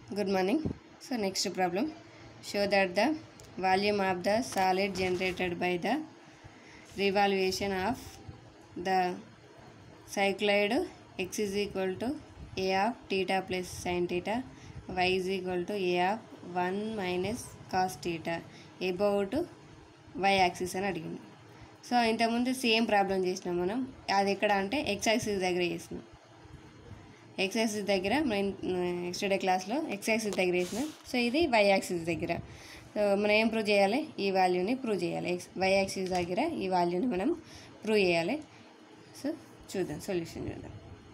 Good morning. So next problem. Show that the volume of the solid generated by the revolution of the cycloid x is equal to a of theta plus sin theta y is equal to a of 1 minus cos theta about y axis అని అడిగింది so ఇంతకుముందు same problem చేసినాం మనం అది ఎక్కడ అంటే X axis దగ్గర చేసినాం ఎక్స్ యాక్సిస్ దగ్గర మనం ఎక్స్టర్డే క్లాస్లో ఎక్స్ యాక్సిస్ దగ్గర వేసినాం సో ఇది వై యాక్సిస్ దగ్గర సో మనం ఏం ప్రూవ్ చేయాలి ఈ వాల్యూని ప్రూవ్ చేయాలి ఎక్స్ వై యాక్సిస్ దగ్గర ఈ వాల్యూని మనం ప్రూవ్ చేయాలి సో చూద్దాం సొల్యూషన్ చూద్దాం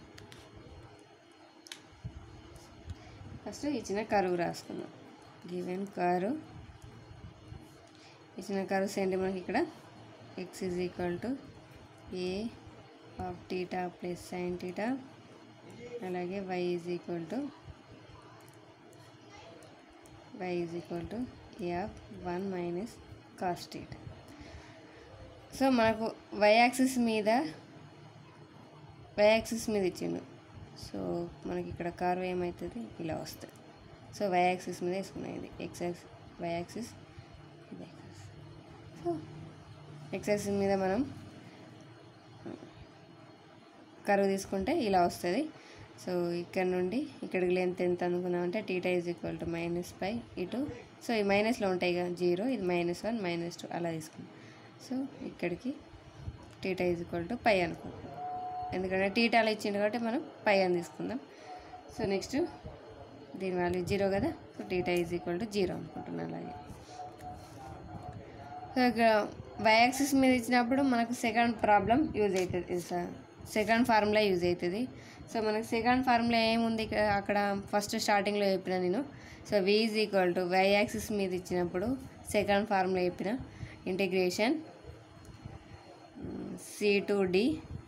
ఫస్ట్ ఇచ్చిన కరువు రాసుకుందాం గివెన్ కరువు ఇచ్చిన కరువుస్ ఏంటి మనకి ఇక్కడ x is equal to a of theta plus sine theta అలాగే y is equal to y is equal to a of one minus cos theta so మనకు వై యాక్సిస్ మీద వై యాక్సిస్ మీద ఇచ్చిండు సో మనకి ఇక్కడ కర్వ్ ఏమవుతుంది ఇలా వస్తుంది సో వై యాక్సిస్ మీద వేసుకున్నాం ఇది ఎక్స్ యాక్స్ వై యాక్సిస్ ఇది యాక్సిస్ సో ఎక్స్ యాక్సిస్ మీద మనం కరువు తీసుకుంటే ఇలా వస్తుంది సో ఇక్కడ నుండి ఇక్కడికి లెంత్ ఎంత అనుకున్నామంటే theta is equal to minus five ఇటు సో ఈ మైనస్లో ఉంటాయి కదా జీరో ఇది మైనస్ వన్ మైనస్ టూ అలా తీసుకున్నాం సో ఇక్కడికి theta is equal to pi అనుకుంటాం ఎందుకంటే టీటాలో ఇచ్చింది కాబట్టి మనం పై అని తీసుకుందాం సో నెక్స్ట్ దీని వాల్యూ జీరో కదా so theta is equal to zero అనుకుంటున్నాను అలాగే సో ఇక్కడ వై యాక్సిస్ మీద ఇచ్చినప్పుడు మనకు సెకండ్ ప్రాబ్లం యూజ్ అవుతుంది సార్ సెకండ్ ఫార్ములా యూజ్ అవుతుంది సో మనకు సెకండ్ ఫార్ములా ఏముంది ఇక్కడ అక్కడ ఫస్ట్ స్టార్టింగ్లో చెప్పిన నేను so v is equal to y axis మీద ఇచ్చినప్పుడు సెకండ్ ఫార్ములా చెప్పిన integration c to d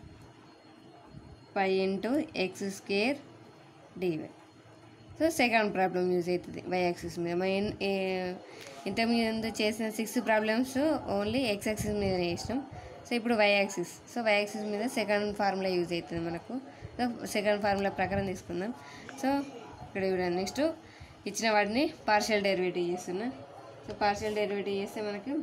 pi into x square DY so second problem use అవుతుంది వై యాక్సిస్ మీద మన ఇంతకుముందు చేసిన six problems only x axis మీద చేసినాం సో ఇప్పుడు y axis so y axis మీద సెకండ్ ఫార్ములా యూజ్ అవుతుంది మనకు సో సెకండ్ ఫార్ములా ప్రకారం తీసుకుందాం సో ఇక్కడ చూడండి నెక్స్ట్ ఇచ్చిన వాటిని పార్షియల్ డెరివేటివ్ చేస్తున్నా సో పార్షియల్ డెరివేటివ్ చేస్తే మనకి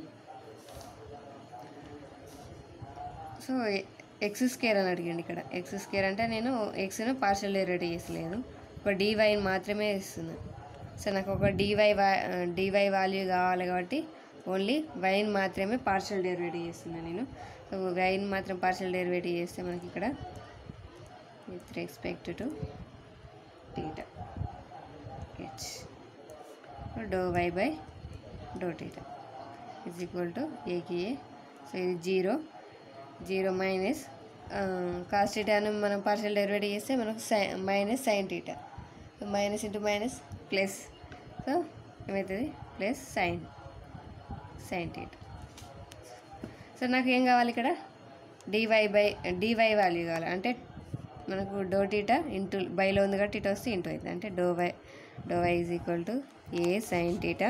సో ఎక్స్ స్కేర్ అని అడిగండి ఇక్కడ ఎక్స్ స్కేర్ అంటే నేను ఎక్స్ను పార్షియల్ డెరివేటివ్ చేసలేదు ఒక డీవైని మాత్రమే ఇస్తున్నాను సో నాకు ఒక డీవై వా డీవై వాల్యూ కావాలి కాబట్టి ఓన్లీ వైన్ మాత్రమే పార్షియల్ డెరివేటివ్ చేస్తున్నాను నేను సో వైన్ మాత్రం పార్షియల్ డెరివేటివ్ చేస్తే మనకి ఇక్కడ with respect to theta h do y by do theta is equal to ఏకి ఏ సో ఇది జీరో జీరో మైనస్ కాస్ టీటాను మనం పార్షియల్ డెరివేటివ్ చేస్తే మనకు సై minus sine theta minus into minus plus so ఏమవుతుంది plus sine sine theta so నాకు ఏం కావాలి ఇక్కడ డివై బై డివై వాల్యూ కావాలి అంటే మనకు డో టీటా ఇంటూ బైలో ఉంది కాబట్టి ఇటు వస్తే ఇంటూ అవుతుంది అంటే dow y dow y is equal to a sine theta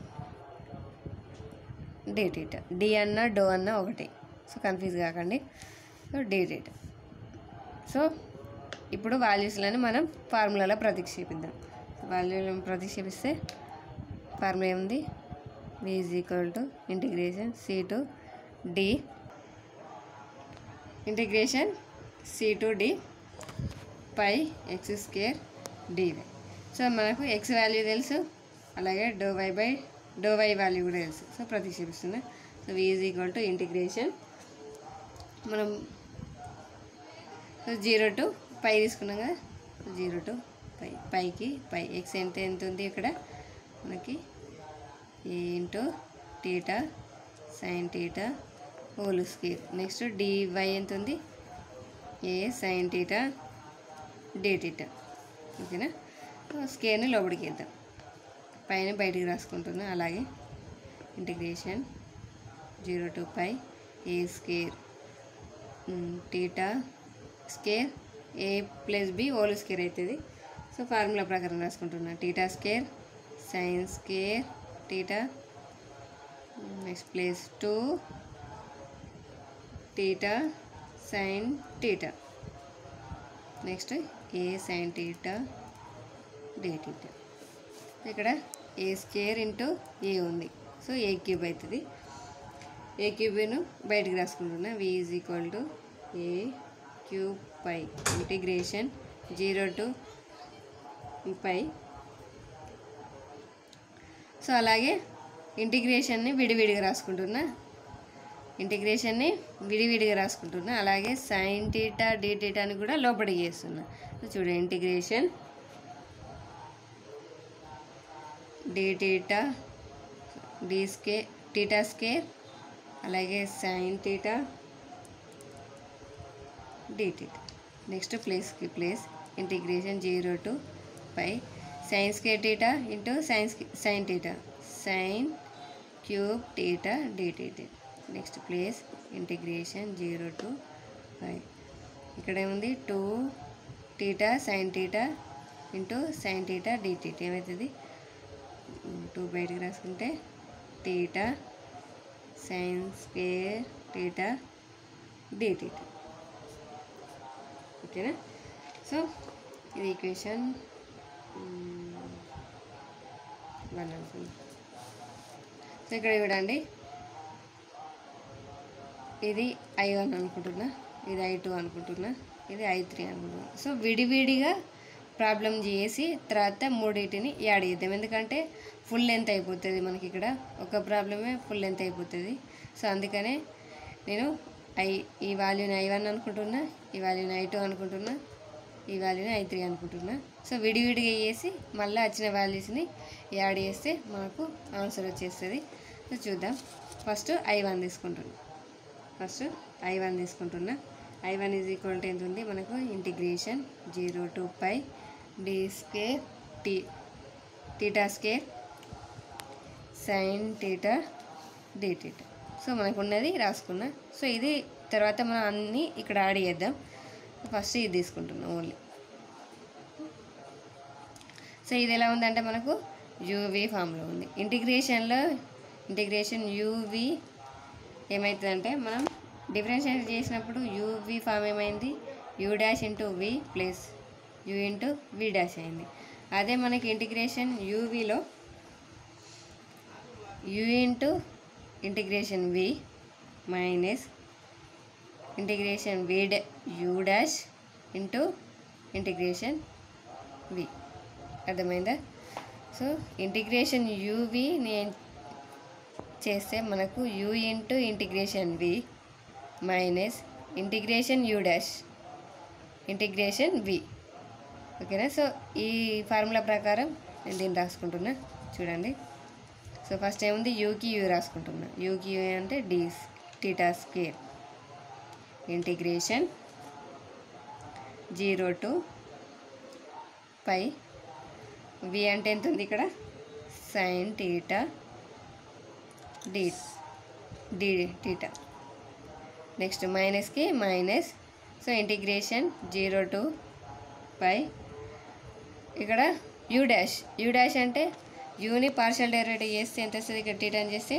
d theta d అన్న డో అన్న ఒకటి సో కన్ఫ్యూజ్ కాకండి సో డి టీటా సో ఇప్పుడు వాల్యూస్లను మనం ఫార్ములాలో ప్రతిక్షేపిద్దాం వాల్యూలను ప్రతిక్షేపిస్తే ఫార్ములా ఏముంది v is equal to integration c to d integration c to d pi x square DY so మనకు ఎక్స్ వాల్యూ తెలుసు అలాగే dow y by dow y value కూడా తెలుసు సో ప్రతిక్షేపిస్తున్నా so v is equal to integration మనం zero to pi తీసుకున్నాం కదా zero to పై పైకి పై ఎక్స్ ఎంత ఎంత ఉంది ఇక్కడ మనకి a into theta sine theta whole square next d y ఎంత ఉంది a sine theta d theta ఓకేనా స్కేర్ని లోపలికి వేద్దాం పైన బయటికి రాసుకుంటున్నా అలాగే integration zero to pi a square theta square a plus b whole square అవుతుంది సో ఫార్ములా ప్రకారం రాసుకుంటున్నా theta square sine square theta next plus two theta sine theta next a sine theta d theta ఇక్కడ a square into ఏ ఉంది so ఏ cube అవుతుంది a క్యూబ్ను బయటకు రాసుకుంటున్నా v is equal to a cube pi integration zero to pi so అలాగే ఇంటిగ్రేషన్ని విడివిడిగా రాసుకుంటున్నా ఇంటిగ్రేషన్ని విడివిడిగా రాసుకుంటున్నా అలాగే సైన్ టీటా డి టీటాని కూడా లోపలికి చేస్తున్నా సో చూడండి integration d theta d square theta square అలాగే sine theta d theta next ప్లేస్కి plus integration zero to pi sine square theta into sines sine theta sine cube theta d theta next plus integration zero to five ఇక్కడ ఏముంది two theta sine theta into sine theta d theta ఏమవుతుంది two బయటకు రాసుకుంటే theta sine square theta d theta ఓకేనా so ఇది equation one అనుకుంది so ఇక్కడ చూడండి ఇది ఐ వన్ అనుకుంటున్నా ఇది ఐ టూ అనుకుంటున్నా ఇది ఐ త్రీ అనుకుంటున్నా సో విడివిడిగా ప్రాబ్లం చేసి తర్వాత మూడింటిని యాడ్ చేద్దాం ఎందుకంటే ఫుల్ లెంత్ అయిపోతుంది మనకి ఇక్కడ ఒక ప్రాబ్లమే ఫుల్ లెంత్ అయిపోతుంది సో అందుకనే నేను ఐ ఈ వాల్యూని ఐ వన్ అనుకుంటున్నా ఈ వాల్యూని ఐ టూ అనుకుంటున్నా ఈ వాల్యూని ఐ త్రీ అనుకుంటున్నా సో విడివిడిగా చేసి మళ్ళీ వచ్చిన వాల్యూస్ని యాడ్ చేస్తే మనకు ఆన్సర్ వచ్చేస్తుంది సో చూద్దాం ఫస్ట్ ఐ వన్ తీసుకుంటున్నా ఫస్ట్ ఐ వన్ తీసుకుంటున్నా I one is equal to ఎంత ఉంది మనకు integration zero to pi d square t theta square sine theta d theta so మనకు ఉన్నది రాసుకున్నా సో ఇది తర్వాత మనం అన్నీ ఇక్కడ యాడ్ చేద్దాం ఫస్ట్ ఇది తీసుకుంటున్నాం ఓన్లీ సో ఇది ఎలా ఉందంటే మనకు యూవి ఫామ్లో ఉంది ఇంటిగ్రేషన్లో ఇంటిగ్రేషన్ యూవి ఏమవుతుందంటే మనం డిఫరెన్షియేట్ చేసినప్పుడు యూవి ఫామ్ ఏమైంది u dash into v plus u into v dash అయింది అదే మనకి ఇంటిగ్రేషన్ యూవిలో u into integration v minus integration v dash u dash into integration v అర్థమైందా సో ఇంటిగ్రేషన్ యూవి నేను చేస్తే మనకు u into integration v minus integration u dash integration v ఓకేనా so ఈ ఫార్ములా ప్రకారం నేను దీన్ని రాసుకుంటున్నా చూడండి సో ఫస్ట్ ఏముంది యూకి యూ రాసుకుంటున్నా యూకి యూ అంటే d theta square integration zero to pi v అంటే ఎంత ఉంది ఇక్కడ sine theta d d theta next మైనస్కి minus so integration zero to pi ఇక్కడ యూ డాష్ యూ డాష్ అంటే యూని పార్షల్ డెరివేటివ్ చేస్తే ఎంత వస్తుంది ఇక్కడ టీటా అని చేస్తే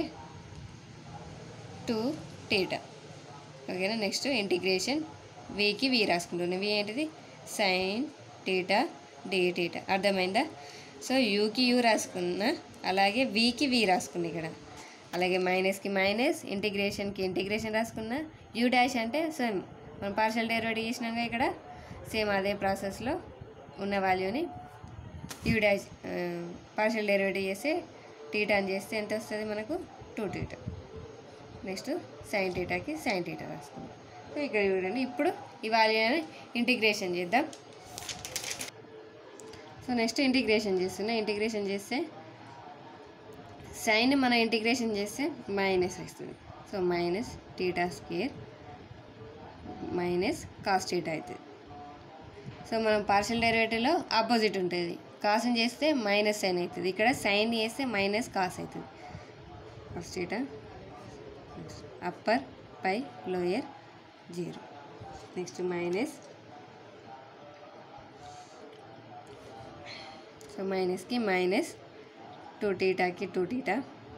టూ టీటా ఓకేనా నెక్స్ట్ ఇంటిగ్రేషన్ వీకి వి రాసుకుంటున్నాం వి ఏంటిది సైన్ టీటా డి టీటా అర్థమైందా సో యూకి యూ రాసుకున్నా అలాగే వీకి వి రాసుకున్నా ఇక్కడ అలాగే మైనస్కి మైనస్ ఇంటిగ్రేషన్కి ఇంటిగ్రేషన్ రాసుకున్నా యూ డాష్ అంటే సేమ్ మనం పార్షల్ డెరివేటివ్ చేసినాక ఇక్కడ సేమ్ అదే ప్రాసెస్లో ఉన్న వాల్యూని యూ డాష్ పార్షల్ డెరివేటివ్ చేస్తే టీటా అని చేస్తే ఎంత వస్తుంది మనకు టూ టీటా నెక్స్ట్ సైన్ టీటాకి సైన్ టీటా రాసుకుందాం సో ఇక్కడ చూడండి ఇప్పుడు ఈ వాల్యూని ఇంటిగ్రేషన్ చేద్దాం సో నెక్స్ట్ ఇంటిగ్రేషన్ చేస్తున్నా ఇంటిగ్రేషన్ చేస్తే సైన్ మనం ఇంటిగ్రేషన్ చేస్తే మైనస్ వస్తుంది so minus theta square minus cos theta అవుతుంది సో మనం పార్షల్ డెరివేటివ్లో ఆపోజిట్ ఉంటుంది కాస్ని చేస్తే మైనస్ సైన్ అవుతుంది ఇక్కడ సైన్ చేస్తే మైనస్ కాస్ అవుతుంది cos theta upper pi lower zero next minus so మైనస్కి మైనస్ టూ టీటాకి టూ టీటా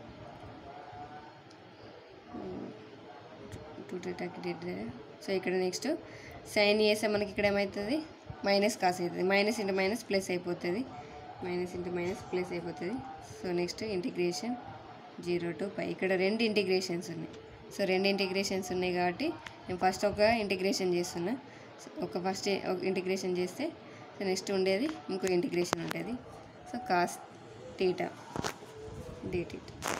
టూ టీటాకి టీటా సో ఇక్కడ నెక్స్ట్ సైన్ చేస్తే మనకి ఇక్కడ ఏమవుతుంది మైనస్ కాస్ అవుతుంది మైనస్ ఇంటూ మైనస్ ప్లస్ అయిపోతుంది మైనస్ ఇంటూ మైనస్ ప్లస్ అయిపోతుంది so next integration zero to pi ఇక్కడ రెండు ఇంటిగ్రేషన్స్ ఉన్నాయి సో రెండు ఇంటిగ్రేషన్స్ ఉన్నాయి కాబట్టి నేను ఫస్ట్ ఒక ఇంటిగ్రేషన్ చేస్తున్నా సో ఒక ఫస్ట్ ఒక ఇంటిగ్రేషన్ చేస్తే సో నెక్స్ట్ ఉండేది ఇంకో ఇంటిగ్రేషన్ ఉంటుంది so cos theta d t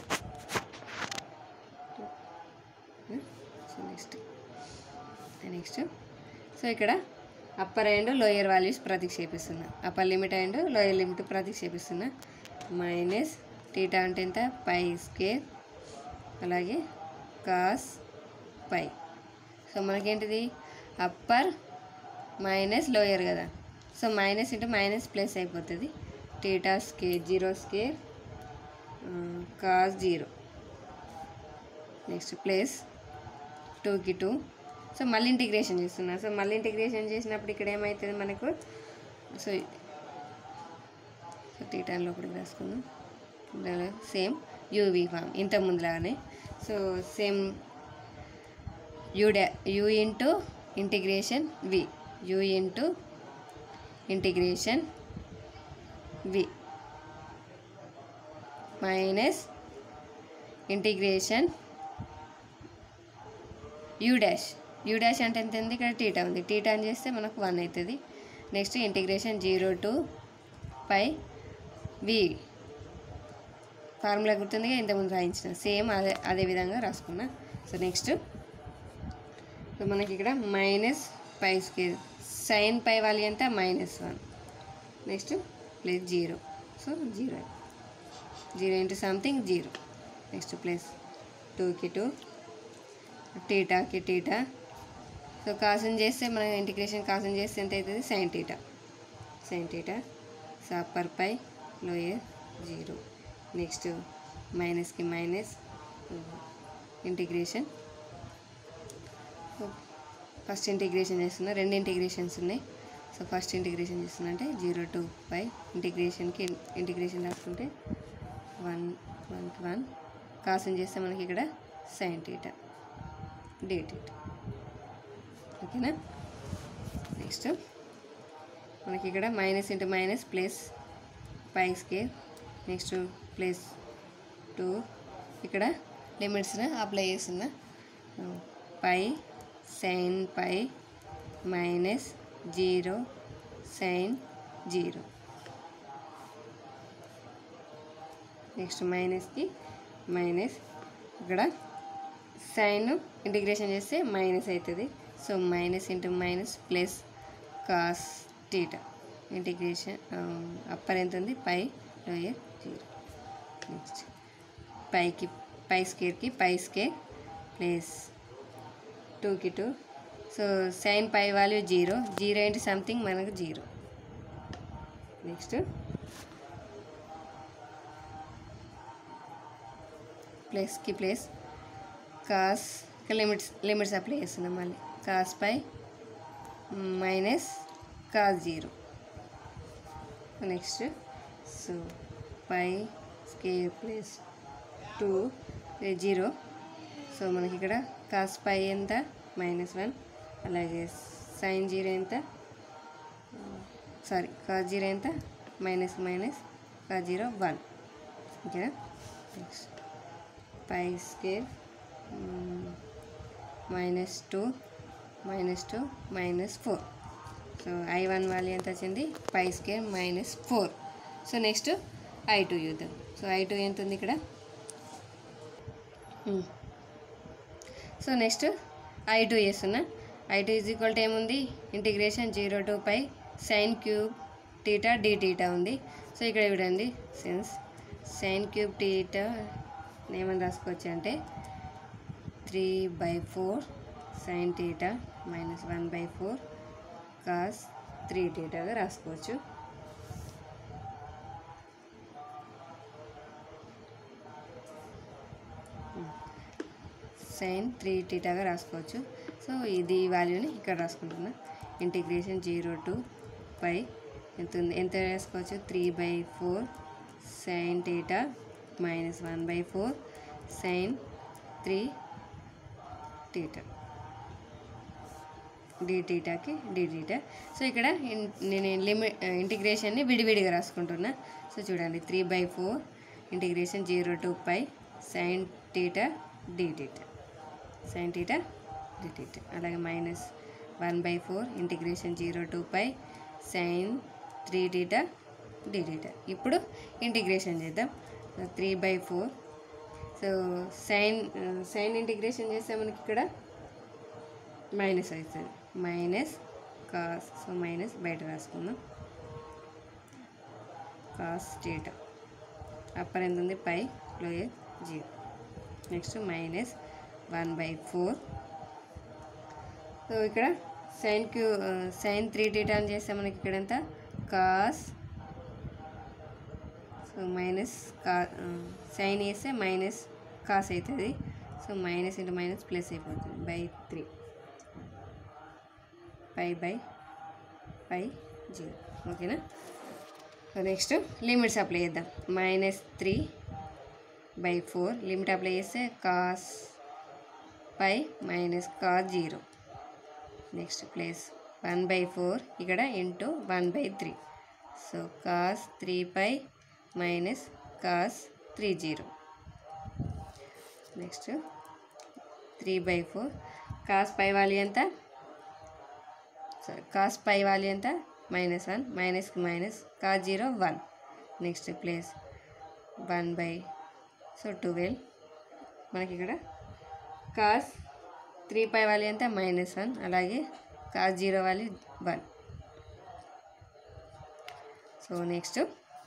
so next next so ఇక్కడ అప్పర్ అండ్ లోయర్ వాల్యూస్ ప్రతిక్షేపిస్తున్నా upper limit and lower limit ప్రతిక్షేపిస్తున్నా మైనస్ టీటా అంటే ఎంత పై స్కేర్ అలాగే కాస్ పై సో మనకేంటిది అప్పర్ మైనస్ లోయర్ కదా so minus into minus plus అయిపోతుంది theta square zero square cos zero next plus టూకి two so మళ్ళీ ఇంటిగ్రేషన్ చేస్తున్నా సో మళ్ళీ ఇంటిగ్రేషన్ చేసినప్పుడు ఇక్కడ ఏమవుతుంది మనకు సో సో టీటాన్ లోపలికి రాసుకుందాం సేమ్ యూవి ఫామ్ ఇంత ముందులాగానే so same u dash u into integration v u into integration v minus integration u dash u dash అంటే ఎంత ఉంది ఇక్కడ టీటా ఉంది టీటా అని చేస్తే మనకు వన్ అవుతుంది next integration zero to pi v formula గుర్తుందిగా ఇంతకుముందు రాయించిన సేమ్ అదే అదే విధంగా రాసుకున్నా సో నెక్స్ట్ సో మనకి ఇక్కడ minus pi square sine pi value ఎంత minus one next plus zero so zero zero into something zero next plus టూకి టూ టీటాకి టీటా సో కాసన్ చేస్తే మనం ఇంటిగ్రేషన్ కాసన్ చేస్తే ఎంత అవుతుంది sine theta sine theta so upper pi lower zero next మైనస్కి minus integration first integration చేస్తున్నా రెండు ఇంటిగ్రేషన్స్ ఉన్నాయి సో ఫస్ట్ ఇంటిగ్రేషన్ చేస్తున్నా అంటే జీరో టు పై ఇంటిగ్రేషన్కి ఇంటిగ్రేషన్ రాసుకుంటే వన్ వన్కి వన్ కాసన్ చేస్తే మనకి ఇక్కడ సైన్ టీటా డేట్ ఓకేనా నెక్స్ట్ మనకి ఇక్కడ minus into minus plus pi square next plus two ఇక్కడ లిమిట్స్ని అప్లై చేస్తున్నా pi sine pi minus zero sine zero next మైనస్కి మైనస్ ఇక్కడ సైన్ ఇంటిగ్రేషన్ చేస్తే మైనస్ అవుతుంది so minus into minus plus cos theta integration upper ఎంత ఉంది pi lower zero next పైకి పై స్కేర్కి పై స్కేర్ ప్లస్ టూకి two so sine pi value zero zero into something మనకు జీరో నెక్స్ట్ ప్లస్కి plus cos limits limits apply చేస్తున్నాం మళ్ళీ cos pi minus cos zero next so pi square plus two zero so మనకి ఇక్కడ cos pi ఎంత minus one అలాగే sine zero ఎంత sorry cos zero ఎంత minus minus cos zero one ఓకేనా next pi square minus two minus two minus four so I one value ఎంత వచ్చింది pi square minus four so next I two చూద్దాం so I two ఎంత ఉంది ఇక్కడ so next I two చేస్తున్నా I two is equal to ఏముంది integration zero two pi sine cube theta d theta ఉంది so ఇక్కడ చూడండి సిన్స్ సైన్ క్యూబ్ టీటా ఏమని రాసుకోవచ్చు అంటే three by four sine theta minus one by four cos three టీటాగా రాసుకోవచ్చు సైన్ త్రీ టీటాగా రాసుకోవచ్చు సో ఇది వాల్యూని ఇక్కడ రాసుకుంటున్నా ఇంటిగ్రేషన్ జీరో టు పై ఎంత ఉంది ఎంత రాసుకోవచ్చు three by four sine theta minus one by four sine three theta d టీటాకి డి టీటా సో ఇక్కడ ఇన్- నేను లిమిట్ ఇంటిగ్రేషన్ని విడివిడిగా రాసుకుంటున్నా సో చూడండి three by four integration zero to pi sine theta d theta sine theta d theta అలాగే minus one by four integration zero to pi sine three theta d theta ఇప్పుడు integration చేద్దాం three by four so sine sine integration చేస్తే మనకి ఇక్కడ minus అవుతుంది minus cos so minus బయట రాసుకుందాం cos theta upper ఎంత ఉంది pi lower zero next minus one by four so ఇక్కడ sine cube sine three theta అని చేస్తే మనకి ఇక్కడ ఎంత cos so minus cos sine వేస్తే మైనస్ కాస్ అవుతుంది so minus into minus plus అయిపోతుంది by three pi by pi zero ఓకేనా సో నెక్స్ట్ లిమిట్స్ అప్లై చేద్దాం minus three by four limit apply చేస్తే cos pi minus cos zero next place one by four ఇక్కడ into one by three so cos three pi minus cos three zero next three by four cos pi value ఎంత cos pi value ఎంత minus one మైనస్కి minus cos zero one next place one by so twelve మనకి ఇక్కడ cos three pi value ఎంత minus one అలాగే cos zero value one so next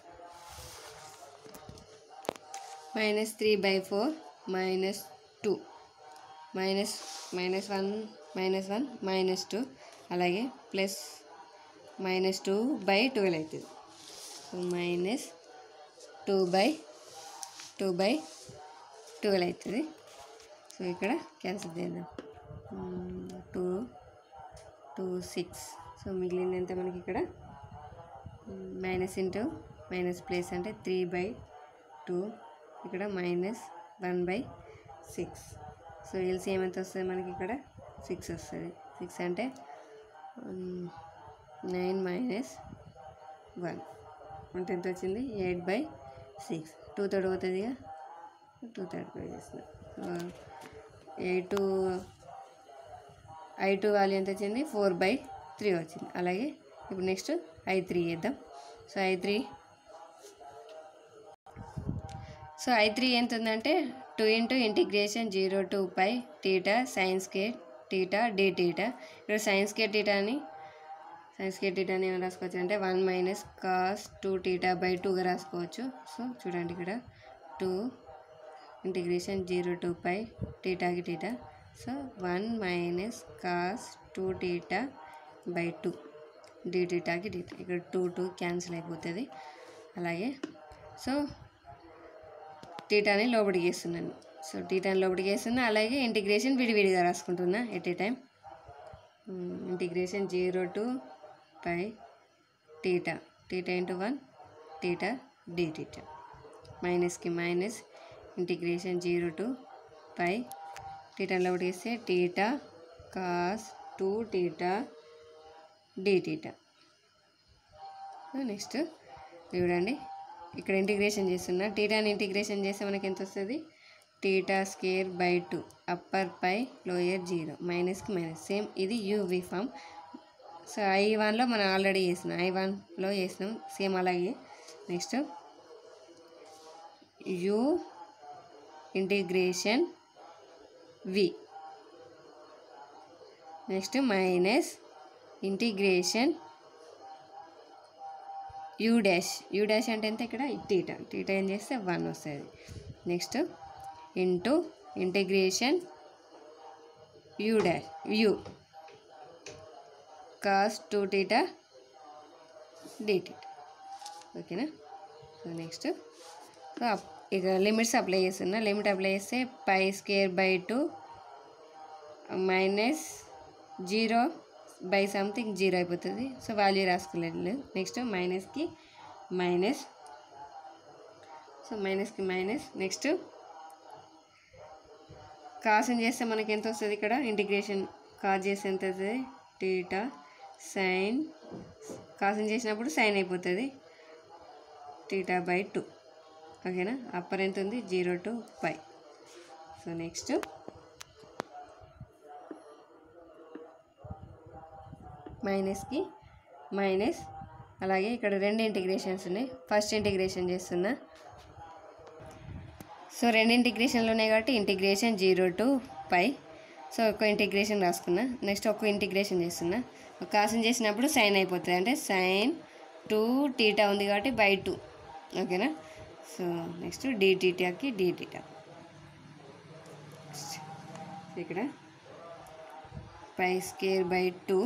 minus three by four minus two minus minus one minus one minus two అలాగే plus minus two by twelve అవుతుంది so minus two by two by twelve అవుతుంది so ఇక్కడ cancel చేద్దాం two two six so మిగిలింది ఎంత మనకి ఇక్కడ minus into minus plus అంటే త్రీ బై టూ ఇక్కడ minus one by six so LCM ఎంత వస్తుంది మనకి ఇక్కడ సిక్స్ వస్తుంది సిక్స్ అంటే నైన్ మైనస్ వన్ అంటే ఎంత వచ్చింది eight by six two third అవుతుందిగా టూ థర్డ్ పై చేసిన ఎయిట్ ఐ టూ వాల్యూ ఎంత వచ్చింది ఫోర్ బై త్రీ వచ్చింది అలాగే ఇప్పుడు నెక్స్ట్ ఐ త్రీ చేద్దాం so I three so I three ఎంత ఉందంటే two into integration zero two pi theta sine కే టీటా డి టీటా ఇక్కడ సైన్స్ కే టీటా అని సైన్స్ కే టీటా అని ఏమైనా రాసుకోవచ్చు అంటే one minus cos two theta by టూగా రాసుకోవచ్చు సో చూడండి ఇక్కడ two integration zero two pi టీటాకి theta so one minus cos two theta by two d టీటాకి టీటా ఇక్కడ టూ టూ క్యాన్సిల్ అయిపోతుంది అలాగే సో టీటాని లోపలికి వేస్తున్నాను సో టీటాని లోపలికి వేస్తున్నా అలాగే ఇంటిగ్రేషన్ విడివిడిగా రాసుకుంటున్నా at a time integration zero to pi theta theta into one theta d theta మైనస్కి minus integration zero to pi టీటాని లోపలికి వేస్తే theta cos two theta d theta next చూడండి ఇక్కడ ఇంటిగ్రేషన్ చేస్తున్నా టీటాని ఇంటిగ్రేషన్ చేస్తే మనకి ఎంత వస్తుంది theta square by two upper pi lower zero మైనస్కి మైనస్ సేమ్ ఇది యూవి ఫామ్ సో ఐ వన్లో మనం ఆల్రెడీ చేసినాం ఐ వన్లో చేసినాం సేమ్ అలాగే next u integration v next minus integration u dash u dash అంటే ఎంత ఇక్కడ టీటా టీటా ఏం చేస్తే వన్ వస్తుంది next into integration u dash u cos two theta d theta ఓకేనా సో నెక్స్ట్ సో అప్- ఇక లిమిట్స్ అప్లై చేస్తున్నా limit apply చేస్తే pi square by two minus zero by something zero అయిపోతుంది so value రాసుకోలేదు next మైనస్కి minus so మైనస్కి minus next కాసం చేస్తే మనకి ఎంత వస్తుంది ఇక్కడ ఇంటిగ్రేషన్ కాజ్ చేస్తే ఎంత వస్తుంది టీటా సైన్ కాసం చేసినప్పుడు సైన్ అయిపోతుంది టీటా బై టూ ఓకేనా అప్పర్ ఎంత ఉంది zero to pi so next మైనస్కి మైనస్ అలాగే ఇక్కడ రెండు ఇంటిగ్రేషన్స్ ఉన్నాయి ఫస్ట్ ఇంటిగ్రేషన్ చేస్తున్నా సో రెండు ఇంటిగ్రేషన్లు ఉన్నాయి కాబట్టి integration zero to pi so ఒక ఇంటిగ్రేషన్ రాసుకున్నా నెక్స్ట్ ఒక ఇంటిగ్రేషన్ చేస్తున్నా కాసం చేసినప్పుడు సైన్ అయిపోతుంది అంటే సైన్ టూ టీటా ఉంది కాబట్టి బై టూ ఓకేనా సో నెక్స్ట్ డిటీటాకి డిటీటా ఇక్కడ పై స్కేర్ బై టూ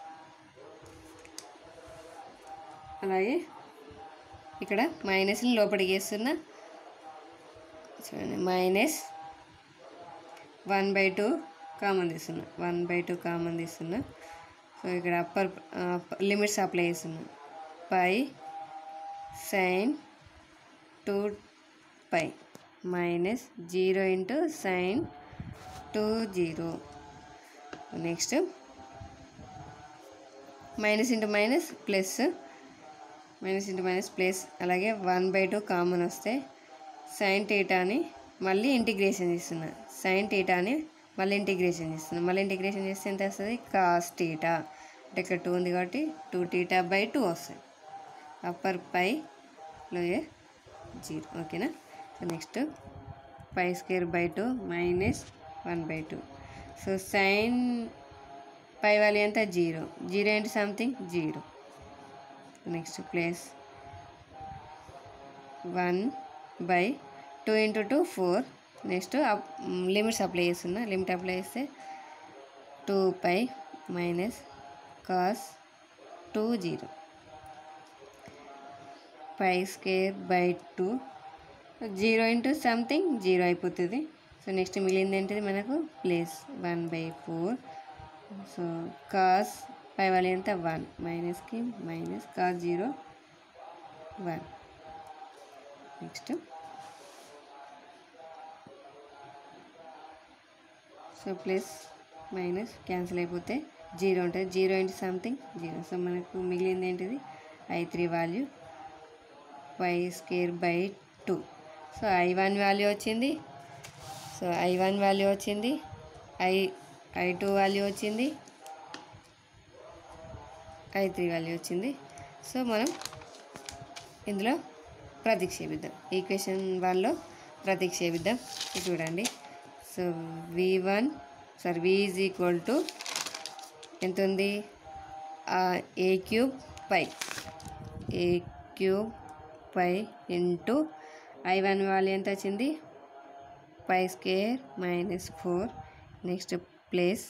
అలాగే ఇక్కడ మైనస్ని లోపలికి వేస్తున్నా చూడండి minus one by two common తీస్తున్నా వన్ బై టూ కామన్ తీస్తున్నా సో ఇక్కడ అప్పర్ లిమిట్స్ అప్లై చేస్తున్నా pi sine two pi minus zero into sine two zero next minus into minus plus minus into minus plus అలాగే one by two common వస్తే sine టీటాని మళ్ళీ integration చేస్తున్నా sign టీటాని మళ్ళీ ఇంటిగ్రేషన్ చేస్తున్నా మళ్ళీ ఇంటిగ్రేషన్ చేస్తే ఎంత వస్తుంది కాస్ టీటా అంటే ఇక్కడ టూ ఉంది కాబట్టి టూ టీటా బై టూ వస్తుంది అప్పర్ పైలో జీరో ఓకేనా so next pi square by two minus one by two so sine pi value ఎంత జీరో జీరో ఏంటి something zero next place one by two into two four next limits apply చేస్తున్నా limit apply చేస్తే two pi minus cos two zero pi square by two zero into something zero అయిపోతుంది so next మిగిలింది ఏంటిది మనకు plus one by four so cos pi value ఎంత one మైనస్కి minus cos zero one next so plus minus cancel అయిపోతే zero ఉంటుంది zero into something zero so మనకు మిగిలింది ఏంటిది I three value y square by two so I one value వచ్చింది so I one value వచ్చింది I I two value వచ్చింది I three value వచ్చింది so మనం ఇందులో ప్రతిక్షేపిద్దాం ఈక్వేషన్ వన్లో ప్రతిక్షేపిద్దాం ఇది చూడండి so v one sir v is equal to ఎంత ఉంది a cube pi a cube pi into I one value ఎంత వచ్చింది pi square minus four next place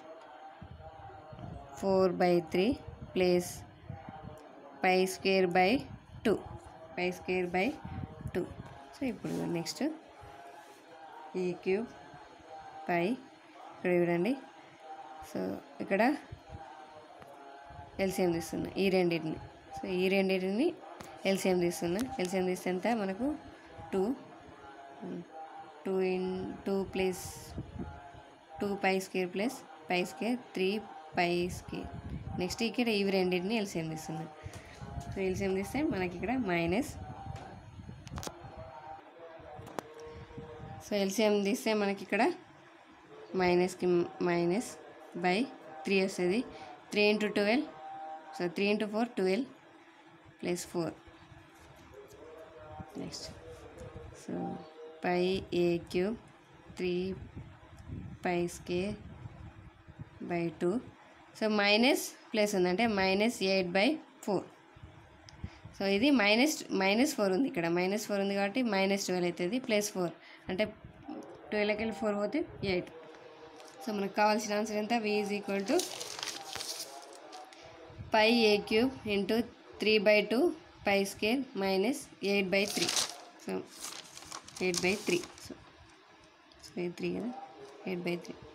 four by three place pi square by two pi square by two so ఇప్పుడు next ఈ cube pi ఇక్కడ చూడండి so ఇక్కడ LCM తీస్తున్నా ఈ రెండింటిని సో ఈ రెండింటిని ఎల్సిఎం తీస్తున్నా ఎల్సిఎం తీస్తే ఎంత మనకు two two in two plus two pi square plus pi square three pi square next ఇక్కడ ఇవి రెండింటిని ఎల్సిఎం తీస్తున్నా సో ఎల్సిఎం తీస్తే మనకి ఇక్కడ మైనస్ సో ఎల్సిఎం తీస్తే మనకి ఇక్కడ మైనస్కి మైనస్ బై త్రీ వస్తుంది three into twelve so three into four twelve plus four next so pi a cube three pi square by two so minus plus ఉంది అంటే minus eight by four so ఇది minus minus four ఉంది ఇక్కడ minus four ఉంది కాబట్టి minus twelve అవుతుంది plus four అంటే ట్వెల్వ్కి వెళ్ళి ఫోర్ పోతే ఎయిట్ సో మనకు కావాల్సిన ఆన్సర్ ఎంత v is equal to pi a cube into three by two pi square minus eight by three so eight by three so three కదా eight by three